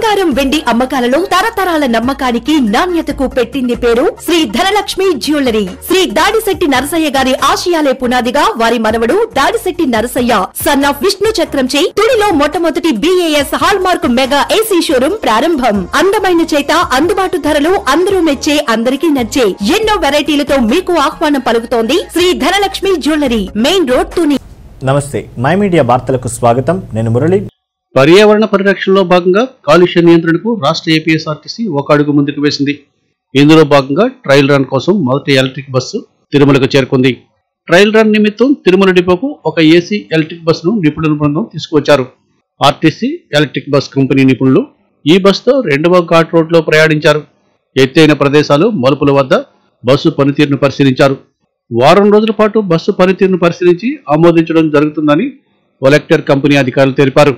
బంగారం వెండి అమ్మకాలలో తరతరాల నమ్మకానికి నాణ్యతకు పెట్టింది పేరు శ్రీ ధనలక్ష్మి జ్యువెలరీ శ్రీ దాడిశెట్టి నరసయ్య గారి ఆశయాలే పునాదిగా వారి మనవడు దాడిశెట్టి నరసయ్య సన్ ఆఫ్ విష్ణు చక్రంచే తుడిలో మొట్టమొదటి BAS hallmark mega AC showroom ప్రారంభం అందమైన చేత అందుబాటు ధరలు అందరూ మెచ్చే అందరికీ నచ్చే ఎన్నో వెరైటీలతో మీకు ఆహ్వానం పలుకుతోంది Sri Dhanalakshmi jewellery main road Tuni నమస్తే మై మీడియా వార్తలకు స్వాగతం నేను మురళి పర్యావరణ పరిరక్షణలో భాగంగా కాలుష్య నియంత్రణకు రాష్ట్ర ఏపీఎస్ఆర్టీసీ ఒక అడుగు ముందుకు వేసింది ఇందులో భాగంగా ట్రయల్ రన్ కోసం మొదటి ఎలక్ట్రిక్ బస్సు తిరుమలకు చేరుకుంది ట్రయల్ రన్ నిమిత్తం తిరుమల డిపోకు ఒక ఏసీ ఎలక్ట్రిక్ బస్సును నిపుణుల బృందం తీసుకువచ్చారు ఆర్టీసీ ఎలక్ట్రిక్ బస్ కంపెనీ నిపుణులు ఈ బస్సుతో రెండవ ఘాట్ రోడ్లో ప్రయాణించారు ఎత్తైన ప్రదేశాలు మలుపుల వద్ద బస్సు పనితీరును పరిశీలించారు వారం రోజుల పాటు బస్సు పనితీరును పరిశీలించి ఆమోదించడం జరుగుతుందని ఒలెక్టర్ కంపెనీ అధికారులు తెలిపారు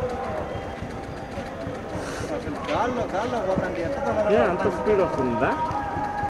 ఏ అంత స్పీడ్ వస్తుందా